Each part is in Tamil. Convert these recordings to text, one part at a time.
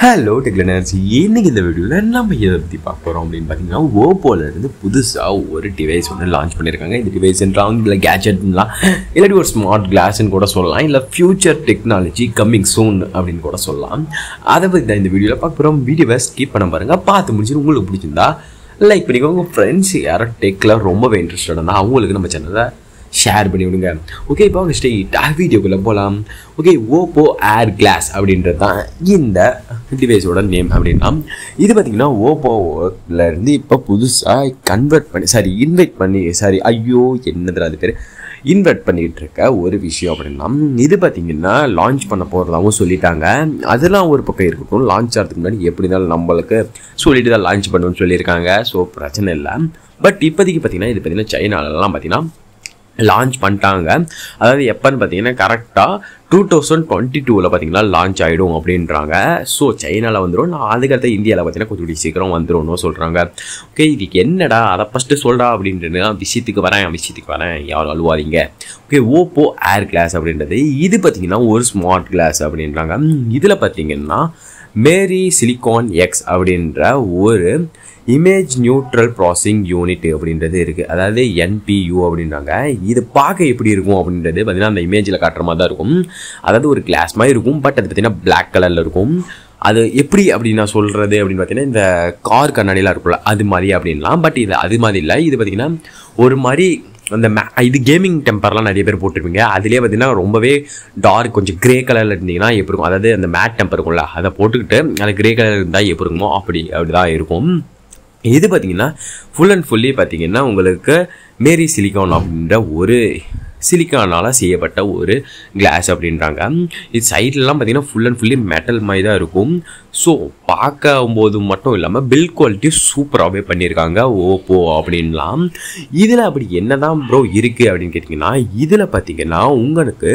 ஹலோ டெக்லனர்ஸ் இன்னைக்கு இந்த வீடியோவில் நம்ம எதை பற்றி பார்க்க போகிறோம் அப்படின்னு பார்த்தீங்கன்னா ஓப்போல இருந்து புதுசாக ஒரு டிவைஸ் ஒன்று லான்ச் பண்ணியிருக்காங்க இந்த டிவைஸ் என்றால் இல்லை கேஜெட்லாம் இல்லாட்டி ஒரு ஸ்மார்ட் கிளாஸ்ன்னு கூட சொல்லலாம் இல்லை ஃபியூச்சர் டெக்னாலஜி கம்மிங் சூன் அப்படின்னு கூட சொல்லலாம் அதை பற்றி தான் இந்த வீடியோவில் பார்க்க போகிறோம் வீடியோவை ஸ்கிப் பண்ண பாருங்கள் பார்த்து முடிச்சுட்டு உங்களுக்கு பிடிச்சிருந்தா லைக் பண்ணிக்கோங்க உங்கள் ஃப்ரெண்ட்ஸ் யாரோ டெக்கில் ரொம்பவே இன்ட்ரெஸ்டட் இருந்தால் அவங்களுக்கு நம்ம சேனலை ஷேர் பண்ணி விடுங்க ஓகே இப்போ அவங்க ஸ்ட்ரெயிட்டாக வீடியோக்குள்ளே போகலாம் ஓகே ஓப்போ ஏர் கிளாஸ் அப்படின்றது தான் இந்த டிவைஸோட நேம் அப்படின்னா இது பார்த்தீங்கன்னா ஓப்போவில் இருந்து இப்போ புதுசாக கன்வெர்ட் பண்ணி சாரி இன்வைட் பண்ணி சாரி ஐயோ என்னதுல அது பேர் இன்வெர்ட் பண்ணிகிட்டு இருக்க ஒரு விஷயம் அப்படின்னா இது பார்த்தீங்கன்னா லான்ச் பண்ண போகிறதாகவும் சொல்லிட்டாங்க அதெல்லாம் ஒரு பக்கம் இருக்கட்டும் லான்ச் ஆகிறதுக்கு முன்னாடி எப்படி இருந்தாலும் நம்மளுக்கு சொல்லிட்டு தான் லான்ச் பண்ணுவோம்னு சொல்லியிருக்காங்க ஸோ பிரச்சனை இல்லை பட் இப்போதைக்கு பார்த்தீங்கன்னா இது பார்த்தீங்கன்னா சைனாலலாம் பார்த்தீங்கன்னா லான்ச் பண்ணிட்டாங்க அதாவது எப்போன்னு பார்த்தீங்கன்னா கரெக்டாக டூ தௌசண்ட் டுவெண்ட்டி டூவில் பார்த்தீங்கன்னா லான்ச் ஆகிடும் அப்படின்றாங்க ஸோ சைனாவில் வந்துடும் நான் அதுக்கடுத்து இந்தியாவில் பார்த்தீங்கன்னா கொஞ்சம் சீக்கிரம் வந்துடும் சொல்கிறாங்க ஓகே இதுக்கு என்னடா அதை ஃபஸ்ட்டு சொல்கிறா அப்படின்ட்டு நான் விஷயத்துக்கு வரேன் விஷயத்துக்கு வரேன் யாரும் அழுவாதீங்க ஓகே ஓப்போ ஏர் கிளாஸ் அப்படின்றது இது பார்த்தீங்கன்னா ஒரு ஸ்மார்ட் கிளாஸ் அப்படின்றாங்க இதில் பார்த்தீங்கன்னா மேரி சிலிகான் எக்ஸ் அப்படின்ற ஒரு இமேஜ் நியூட்ரல் ப்ராசஸிங் யூனிட் அப்படின்றது இருக்குது அதாவது என்பியூ அப்படின்றாங்க இது பார்க்க எப்படி இருக்கும் அப்படின்றது பார்த்தீங்கன்னா அந்த இமேஜில் காட்டுற மாதிரி தான் இருக்கும் அதாவது ஒரு கிளாஸ் மாதிரி இருக்கும் பட் அது பார்த்தீங்கன்னா பிளாக் கலரில் இருக்கும் அது எப்படி அப்படி நான் சொல்கிறது அப்படின்னு பார்த்தீங்கன்னா இந்த கார் கண்ணாடிலாம் இருக்கும்ல அது மாதிரி அப்படின்லாம் பட் இது அது மாதிரி இல்லை இது பார்த்தீங்கன்னா ஒரு மாதிரி அந்த மே இது கேமிங் டெம்பர்லாம் நிறைய பேர் போட்டிருப்பீங்க அதுலேயே பார்த்தீங்கன்னா ரொம்பவே டார்க் கொஞ்சம் கிரே கலரில் இருந்தீங்கன்னா எப்படி இருக்கும் அதாவது அந்த மேட் டெம்பர் இருக்கும்ல அதை போட்டுக்கிட்டு அது கிரே கலர் இருந்தால் எப்படி இருக்குமோ அப்படி அப்படி தான் இருக்கும் இது பார்த்தீங்கன்னா ஃபுல் அண்ட் ஃபுல்லி பார்த்தீங்கன்னா உங்களுக்கு மேரி சிலிகான் அப்படின்ற ஒரு சிலிக்கானால் செய்யப்பட்ட ஒரு கிளாஸ் அப்படின்றாங்க இது சைட்லலாம் பார்த்தீங்கன்னா ஃபுல் அண்ட் ஃபுல்லி மெட்டல் மாதிரி தான் இருக்கும் ஸோ பார்க்கும்போது மட்டும் இல்லாமல் பில் குவாலிட்டி சூப்பராகவே பண்ணியிருக்காங்க ஓப்போ அப்படின்லாம் இதில் அப்படி என்ன தான் ப்ரோ இருக்குது அப்படின்னு கேட்டிங்கன்னா இதில் பார்த்தீங்கன்னா உங்களுக்கு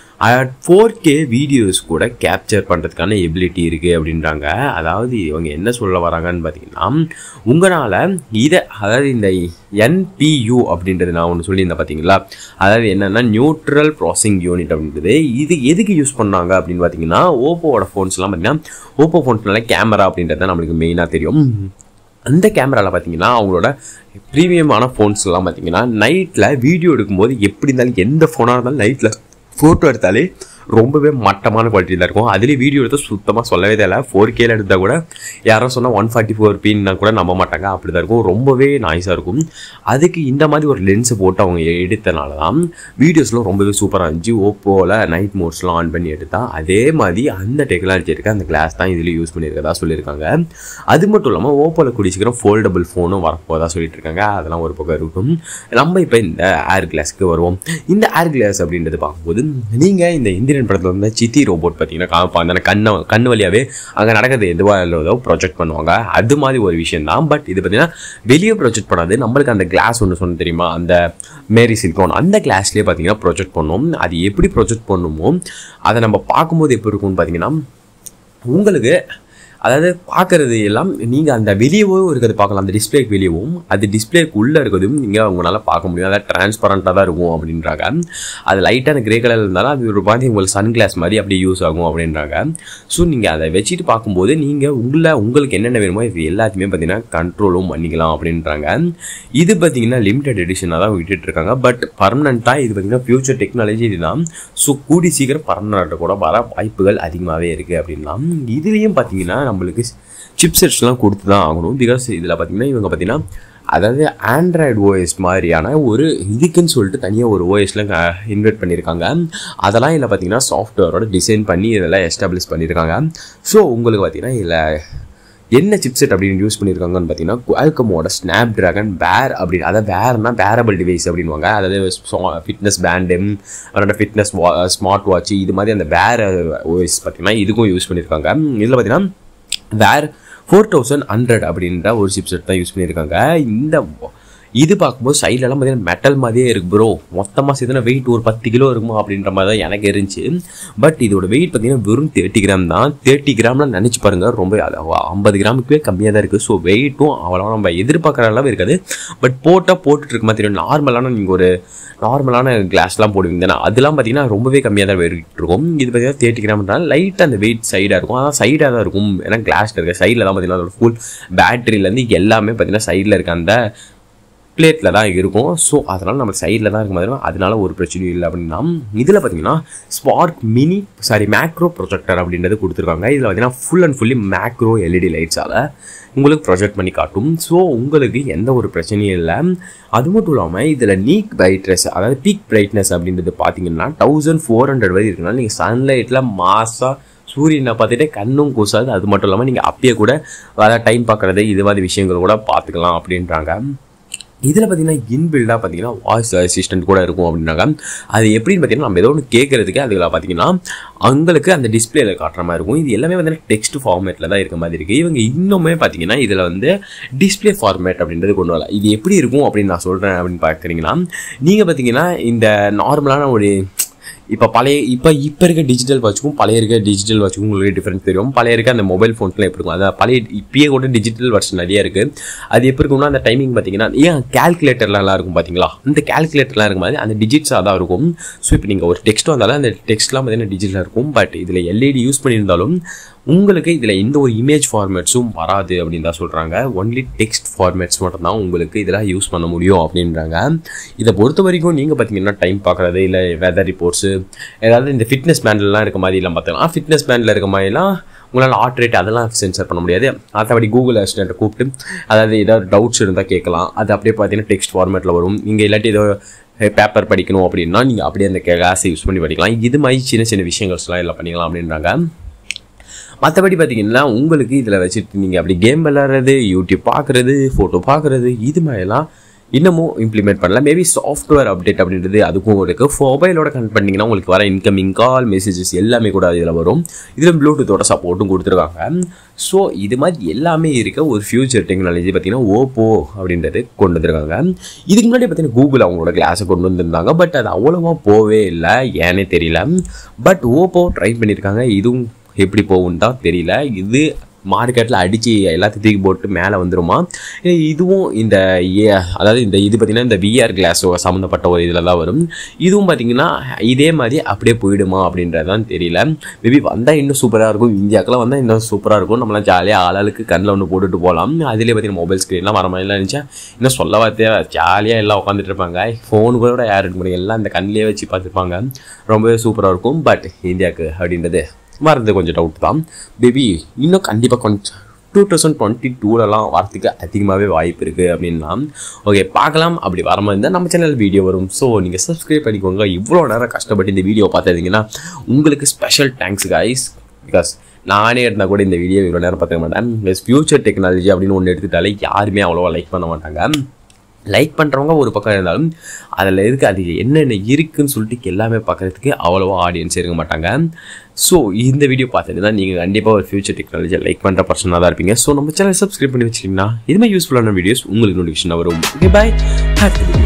ஃபோர் கே வீடியோஸ் கூட கேப்சர் பண்ணுறதுக்கான எபிலிட்டி இருக்குது அப்படின்றாங்க அதாவது இவங்க என்ன சொல்ல வராங்கன்னு பார்த்தீங்கன்னா உங்களால் இதை அதாவது இந்த என்பியூ அப்படின்றது நான் ஒன்று சொல்லியிருந்தேன் பார்த்தீங்களா அதாவது என்னென்னா நியூட்ரல் ப்ராசஸிங் யூனிட் அப்படின்றது இது எதுக்கு யூஸ் பண்ணாங்க அப்படின்னு பார்த்தீங்கன்னா ஓப்போவோட ஃபோன்ஸ்லாம் பார்த்தீங்கன்னா ஓப்போ ஃபோன்ஸ்னால கேமரா அப்படின்றது நம்மளுக்கு மெயினாக தெரியும் அந்த கேமராவில் பார்த்தீங்கன்னா அவங்களோட ப்ரீமியமான ஃபோன்ஸ்லாம் பார்த்தீங்கன்னா நைட்டில் வீடியோ எடுக்கும்போது எப்படி இருந்தாலும் எந்த ஃபோனாக இருந்தாலும் நைட்டில் ஃபோட்டோ எடுத்தாலே ரொம்பவே மட்டமான குவாலிட்டியில் இருக்கும் அதுலேயும் வீடியோ எடுத்தால் சுத்தமாக சொல்லவே தேவை ஃபோர் கேல எடுத்தால் கூட யாரோ சொன்னால் ஒன் ஃபார்ட்டி ஃபோர் பின்னா கூட நம்ப மாட்டாங்க அப்படி தான் இருக்கும் ரொம்பவே நாய்ஸாக இருக்கும் அதுக்கு இந்த மாதிரி ஒரு லென்ஸை போட்டு அவங்க எடுத்தனால தான் வீடியோஸ்லாம் ரொம்பவே சூப்பராக இருந்துச்சு ஓப்போவில் நைட் மோட்ஸ்லாம் ஆன் பண்ணி எடுத்தால் அதே மாதிரி அந்த டெக்னாலஜி இருக்க அந்த கிளாஸ் தான் இதில் யூஸ் பண்ணியிருக்கதா சொல்லியிருக்காங்க அது மட்டும் இல்லாமல் ஓப்போவில் கூடிய சீக்கிரம் ஃபோல்டபுள் ஃபோனும் வரப்போதா சொல்லிட்டு இருக்காங்க அதெல்லாம் ஒரு பக்கம் இருக்கும் நம்ம இப்போ இந்த ஏர் கிளாஸ்க்கு வருவோம் இந்த ஏர் கிளாஸ் அப்படின்றது பார்க்கும்போது நீங்கள் இந்த இந்தியன் படத்தில் வந்து சித்தி ரோபோட் பார்த்தீங்கன்னா காமிப்பாங்க அந்த கண்ணை கண் வழியாகவே அங்கே நடக்கிறது எதுவாக இல்லதோ ப்ரொஜெக்ட் பண்ணுவாங்க அது மாதிரி ஒரு விஷயம் தான் பட் இது பார்த்தீங்கன்னா வெளியே ப்ரொஜெக்ட் பண்ணாது நம்மளுக்கு அந்த கிளாஸ் ஒன்று சொன்ன தெரியுமா அந்த மேரி சிலிக்கான் அந்த கிளாஸ்லேயே பார்த்தீங்கன்னா ப்ரொஜெக்ட் பண்ணும் அது எப்படி ப்ரொஜெக்ட் பண்ணுமோ அதை நம்ம பார்க்கும்போது எப்படி இருக்கும்னு பார்த்தீங்கன்னா உங்களுக்கு அதாவது பார்க்குறது எல்லாம் நீங்கள் அந்த வெளியவும் இருக்கிறது பார்க்கலாம் அந்த டிஸ்பிளேக்கு வெளியவும் அது டிஸ்பிளேக்கு உள்ளே இருக்கிறதும் நீங்கள் உங்களால் பார்க்க முடியும் அதாவது டிரான்ஸ்பரண்ட்டாக தான் இருக்கும் அப்படின்றாங்க அது லைட்டாக அந்த கிரே கலர் இருந்தாலும் அது ஒரு மாதிரி உங்களுக்கு சன் கிளாஸ் மாதிரி அப்படியே யூஸ் ஆகும் அப்படின்றாங்க ஸோ நீங்கள் அதை வச்சுட்டு பார்க்கும்போது நீங்கள் உங்களை உங்களுக்கு என்னென்ன வேணுமோ இது எல்லாத்தையுமே பார்த்தீங்கன்னா கண்ட்ரோலும் பண்ணிக்கலாம் அப்படின்றாங்க இது பார்த்தீங்கன்னா லிமிடெட் எடிஷனாக தான் விட்டுட்டு இருக்காங்க பட் பர்மனண்ட்டாக இது பார்த்தீங்கன்னா ஃபியூச்சர் டெக்னாலஜி இதுதான் ஸோ கூடி சீக்கிரம் பர்மனண்ட்டாக கூட வர வாய்ப்புகள் அதிகமாகவே இருக்குது அப்படின்னா இதுலேயும் பார்த்தீங்கன்னா நம்மளுக்கு சிப் செட்ஸ்லாம் கொடுத்து தான் ஆகணும் பிகாஸ் இதில் பார்த்தீங்கன்னா இவங்க பார்த்தீங்கன்னா அதாவது ஆண்ட்ராய்டு ஓஎஸ் மாதிரியான ஒரு இதுக்குன்னு சொல்லிட்டு தனியாக ஒரு ஓஎஸ்லாம் இன்வெர்ட் பண்ணியிருக்காங்க அதெல்லாம் இதில் பார்த்தீங்கன்னா சாஃப்ட்வேரோட டிசைன் பண்ணி இதெல்லாம் எஸ்டாப்ளிஷ் பண்ணியிருக்காங்க ஸோ உங்களுக்கு பார்த்தீங்கன்னா இதில் என்ன சிப்செட் அப்படின்னு யூஸ் பண்ணியிருக்காங்கன்னு பார்த்தீங்கன்னா குவால்கமோட ஸ்னாப் ட்ராகன் பேர் அப்படின்னு அதாவது வேர்னா பேரபிள் டிவைஸ் அப்படின்வாங்க அதாவது ஃபிட்னஸ் பேண்டு அதோட ஃபிட்னஸ் வா ஸ்மார்ட் வாட்ச் இது மாதிரி அந்த வேர் ஓஎஸ் பார்த்தீங்கன்னா இதுக்கும் யூஸ் பண்ணியிருக்காங்க இதில் பார்த்தீங்கன்னா வேர் ஃபோர் தௌசண்ட் ஹண்ட்ரட் அப்படின்ற ஒரு சிப்செட் தான் யூஸ் பண்ணியிருக்காங்க இந்த இது பார்க்கும்போது சைட்லலாம் பார்த்தீங்கன்னா மெட்டல் மாதிரியே இருக்கு ப்ரோ மொத்தமாக சேர்த்துனா வெயிட் ஒரு பத்து கிலோ இருக்குமா அப்படின்ற மாதிரி தான் எனக்கு இருந்துச்சு பட் இதோட வெயிட் பார்த்தீங்கன்னா வெறும் தேர்ட்டி கிராம் தான் தேர்ட்டி கிராம்லாம் நினச்சி பாருங்க ரொம்ப ஐம்பது கிராமுக்குவே கம்மியாக தான் இருக்குது ஸோ வெயிட்டும் அவ்வளோ நம்ம எதிர்பார்க்குற அளவு இருக்காது பட் போட்டால் போட்டுட்டு இருக்க மாதிரி தெரியும் நார்மலான நீங்கள் ஒரு நார்மலான கிளாஸ்லாம் போடுவீங்க தானே அதெல்லாம் பார்த்தீங்கன்னா ரொம்பவே கம்மியாக தான் வெயிட் இருக்கும் இது பார்த்தீங்கன்னா தேர்ட்டி கிராம்னால லைட்டாக அந்த வெயிட் சைடாக இருக்கும் அதான் சைடாக தான் இருக்கும் ஏன்னா கிளாஸில் இருக்க சைடில் தான் பார்த்தீங்கன்னா அதோட ஃபுல் பேட்டரியிலேருந்து எல்லாமே பார்த்தீங்கன்னா சைடில் இருக்க அந்த பிளேட்டில் தான் இருக்கும் ஸோ அதனால் நம்ம சைடில் தான் இருக்க மாதிரி அதனால ஒரு பிரச்சனையும் இல்லை அப்படின்னா இதில் பார்த்தீங்கன்னா spark mini sorry macro projector அப்படின்றது கொடுத்துருக்காங்க இதில் பார்த்தீங்கன்னா full and fully macro LED லைட்ஸால் உங்களுக்கு ப்ரொஜெக்ட் பண்ணி காட்டும் ஸோ உங்களுக்கு எந்த ஒரு பிரச்சனையும் இல்லை அது மட்டும் இல்லாமல் இதில் நீக் பிரைட்னஸ் அதாவது பீக் பிரைட்னஸ் அப்படின்றது பார்த்தீங்கன்னா தௌசண்ட் ஃபோர் ஹண்ட்ரட் வரை இருக்குன்னா நீங்கள் சன்லைட்டில் மாசாக சூரியனை பார்த்துட்டு கண்ணும் கூசாது அது மட்டும் இல்லாமல் நீங்கள் அப்பயே கூட வர டைம் பார்க்குறது இது மாதிரி விஷயங்கள் கூட பார்த்துக்கலாம் அப்படின்றாங்க இதில் பார்த்தீங்கன்னா இன்பில்டாக பார்த்தீங்கன்னா வாய்ஸ் அசிஸ்டன்ட் கூட இருக்கும் அப்படின்னாங்க அது எப்படின்னு பார்த்தீங்கன்னா நம்ம ஏதோ ஒன்று கேட்கறதுக்கு அதில் பார்த்தீங்கன்னா அவங்களுக்கு அந்த டிஸ்பிளேல காட்டுற மாதிரி இருக்கும் இது எல்லாமே பார்த்தீங்கன்னா டெக்ஸ்ட் ஃபார்மேட்டில் தான் இருக்க மாதிரி இருக்குது இவங்க இன்னுமே பார்த்தீங்கன்னா இதில் வந்து டிஸ்பிளே ஃபார்மேட் அப்படின்றது கொண்டு வரலாம் இது எப்படி இருக்கும் அப்படின்னு நான் சொல்கிறேன் அப்படின்னு பார்க்குறீங்கன்னா நீங்கள் பார்த்தீங்கன்னா இந்த நார்மலான ஒரு இப்போ பழைய இப்போ இப்போ இருக்க டிஜிட்டல் வாட்சுக்கும் பழைய இருக்க டிஜிட்டல் வாட்சுக்கும் உங்களுக்கு டிஃப்ரென்ஸ் தெரியும் பழைய இருக்க அந்த மொபைல் ஃபோன்ஸ்லாம் எப்படி இருக்கும் அதாவது பழைய இப்பயே கூட டிஜிட்டல் வெர்ஷன் நிறைய இருக்குது அது எப்படி இருக்கும்னா அந்த டைமிங் பார்த்தீங்கன்னா ஏன் கேல்குலேட்டர்லாம் இருக்கும் பார்த்தீங்களா அந்த கேல்குலேட்டர்லாம் இருக்கும் மாதிரி அந்த டிஜிட்ஸாக தான் இருக்கும் ஸோ இப்போ நீங்கள் ஒரு டெக்ஸ்ட் வந்தாலும் அந்த டெக்ஸ்ட்லாம் பார்த்தீங்கன்னா டிஜிட்டலாக இருக்கும் பட் இதில் எல்இடி யூஸ் பண்ணியிருந்தாலும் உங்களுக்கு இதில் எந்த ஒரு இமேஜ் ஃபார்மேட்ஸும் வராது அப்படின்னு தான் சொல்கிறாங்க ஒன்லி டெக்ஸ்ட் ஃபார்மேட்ஸ் மட்டும் தான் உங்களுக்கு இதில் யூஸ் பண்ண முடியும் அப்படின்றாங்க இதை பொறுத்த வரைக்கும் நீங்கள் பார்த்தீங்கன்னா டைம் பார்க்குறது இல்லை வெதர் ரிப்போர்ட்ஸு ஏதாவது இந்த ஃபிட்னஸ் பேண்ட்லாம் இருக்க மாதிரி எல்லாம் பார்த்தீங்கன்னா ஃபிட்னஸ் பேண்டில் இருக்க மாதிரிலாம் உங்களால் ஹார்ட் ரேட் அதெல்லாம் சென்சர் பண்ண முடியாது மற்றபடி கூகுள் அசிஸ்டண்ட்டை கூப்பிட்டு அதாவது ஏதாவது டவுட்ஸ் இருந்தால் கேட்கலாம் அது அப்படியே பார்த்தீங்கன்னா டெக்ஸ்ட் ஃபார்மேட்டில் வரும் நீங்கள் இல்லாட்டி ஏதோ பேப்பர் படிக்கணும் அப்படின்னா நீங்கள் அப்படியே அந்த கிளாஸை யூஸ் பண்ணி படிக்கலாம் இது மாதிரி சின்ன சின்ன விஷயங்கள்ஸ்லாம் எல்லாம் பண்ணிக்கலாம் அப்படின்றாங்க மற்றபடி பார்த்தீங்கன்னா உங்களுக்கு இதில் வச்சுட்டு நீங்கள் அப்படி கேம் விளாட்றது யூடியூப் பார்க்குறது ஃபோட்டோ பார்க்குறது இது மாதிரிலாம் இன்னமும் இம்ப்ளிமெண்ட் பண்ணல மேபி சாஃப்ட்வேர் அப்டேட் அப்படின்றது அதுக்கும் இருக்குது மொபைலோட கனெக்ட் பண்ணிங்கன்னா உங்களுக்கு வர இன்கமிங் கால் மெசேஜஸ் எல்லாமே கூட இதில் வரும் இதில் ப்ளூடூத்தோட சப்போர்ட்டும் கொடுத்துருக்காங்க ஸோ இது மாதிரி எல்லாமே இருக்க ஒரு ஃபியூச்சர் டெக்னாலஜி பார்த்தீங்கன்னா ஓப்போ அப்படின்றது கொண்டு வந்திருக்காங்க இதுக்கு முன்னாடி பார்த்தீங்கன்னா கூகுள் அவங்களோட கிளாஸை கொண்டு வந்திருந்தாங்க பட் அது அவ்வளோவா போவே இல்லை ஏன்னே தெரியல பட் ஓப்போ ட்ரை பண்ணியிருக்காங்க இதுவும் எப்படி போகும்னு தான் தெரியல இது மார்க்கெட்டில் அடித்து எல்லாத்தையும் தூக்கி போட்டு மேலே வந்துருமா இதுவும் இந்த ஏ அதாவது இந்த இது பார்த்திங்கன்னா இந்த விஆர் கிளாஸ் சம்மந்தப்பட்ட ஒரு இதில் தான் வரும் இதுவும் பார்த்திங்கன்னா இதே மாதிரி அப்படியே போயிடுமா அப்படின்றது தான் தெரியல மேபி வந்தால் இன்னும் சூப்பராக இருக்கும் இந்தியாக்கெல்லாம் வந்தால் இன்னும் சூப்பராக இருக்கும் நம்மளாம் ஜாலியாக ஆளாளுக்கு கண்ணில் ஒன்று போட்டுட்டு போகலாம் அதிலே பார்த்தீங்கன்னா மொபைல் ஸ்க்ரீன்லாம் வர மாதிரிலாம் இருந்துச்சா இன்னும் சொல்ல வார்த்தையா ஜாலியாக எல்லாம் உட்காந்துட்டு இருப்பாங்க ஃபோன் கூட யார் எடுக்க முடியும் எல்லாம் அந்த கண்ணிலே வச்சு பார்த்துருப்பாங்க ரொம்பவே சூப்பராக இருக்கும் பட் இந்தியாவுக்கு அப்படின்றது வரது கொஞ்சம் டவுட் தான் பேபி இன்னும் கண்டிப்பாக கொஞ்சம் டூ தௌசண்ட் டுவெண்ட்டி டூலலாம் வரத்துக்கு அதிகமாகவே வாய்ப்பு இருக்குது அப்படின்னா ஓகே பார்க்கலாம் அப்படி வர மாதிரி இருந்தால் நம்ம சேனல் வீடியோ வரும் ஸோ நீங்கள் சப்ஸ்கிரைப் பண்ணிக்கோங்க இவ்வளோ நேரம் கஷ்டப்பட்டு இந்த வீடியோ பார்த்துருந்தீங்கன்னா உங்களுக்கு ஸ்பெஷல் தேங்க்ஸ் கைஸ் பிகாஸ் நானே இருந்தால் கூட இந்த வீடியோ இவ்வளோ நேரம் பார்த்துக்க மாட்டேன் ப்ளஸ் ஃபியூச்சர் டெக்னாலஜி அப்படின்னு ஒன்று எடுத்துட்டாலே யாருமே அவ்வளோவா லைக் பண்ண மாட்டாங்க லைக் பண்ணுறவங்க ஒரு பக்கம் இருந்தாலும் அதில் இருக்க அது என்னென்ன இருக்குன்னு சொல்லிட்டு எல்லாமே பார்க்குறதுக்கு அவ்வளோவா ஆடியன்ஸ் இருக்க மாட்டாங்க ஸோ இந்த வீடியோ பார்த்துட்டு தான் நீங்கள் கண்டிப்பாக ஒரு ஃபியூச்சர் டெக்னாலஜியை லைக் பண்ணுற பர்சனாக தான் இருப்பீங்க ஸோ நம்ம சேனல் சப்ஸ்கிரைப் பண்ணி வச்சிட்டிங்கன்னா இது மாதிரி யூஸ்ஃபுல்லான வீடியோஸ் உங்களுக்கு நோட்டிஃபிகேஷன் வரும் ஓகே பாய் அடுத்த வீடியோ